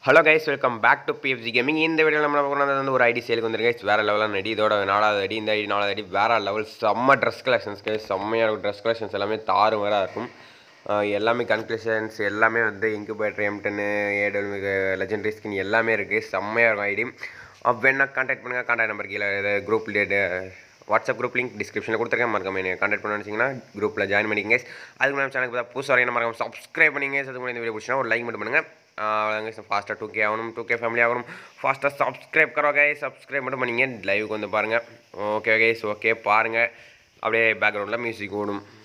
Hello guys welcome back to BFG gaming இந்த video நம்ம கொண்டு வந்தது வந்து ஒரு ஐடி சேலுக்கு வந்துருக்கு guys. வேற லெவலான அடி இதோட நாலாவது அடி இந்த ஐடி நாலாவது அடி வேற லெவல் செம்ம ட்ரெஸ் கலெக்ஷன்ஸ் கைஸ் செம்மையாக இருக்கும் ட்ரெஸ் கலெக்ஷன்ஸ் எல்லாமே தாறு மாறாக இருக்கும் ஆஹ் எல்லாமே கன்க்ளூஷன்ஸ் எல்லாமே வந்து இன்குபேட்டர் எம் டென்னு ஏடல் லெஜெண்டரி ஸ்கின் எல்லாமே இருக்குது செம்மையாக இருக்கும் ஐடி வேணா கான்டாக்ட் பண்ணுங்கள் கான்டாக்ட் நம்பர் கீழே குரூப் வாட்ஸ்அப் குரூப் லிங்க் டிஸ்கிரிப்ஷனில் கொடுத்துருக்கேன் மறக்காம என்ன கான்டாக்ட் பண்ண நினச்சிங்கன்னா குரூப்பில் ஜாயின் பண்ணிக்கங்க அதுக்கு நம்ம சேனலுக்கு பார்த்தா புதுசாக வரையும் மறக்காம சப்ஸ்கிரைப் பண்ணிங்க அதுக்கு முன்னாடி இந்த வீடியோ பிடிச்சினா ஒரு லைக் மட்டும் பண்ணுங்கள் அவ்வளோங்க ஃபாஸ்ட்டாக டூ கே ஆகணும் டூ கே ஃபேமிலி ஆகணும் ஃபாஸ்ட்டாக சப்ஸ்கிரைப் கரோ கை சப்ஸ்கிரைப் மட்டும் பண்ணிங்க லைவுக்கு வந்து பாருங்கள் ஓகே கைஸ் ஓகே பாருங்கள் அப்படியே பேக்ரவுண்டில் மியூசிக் ஓடும்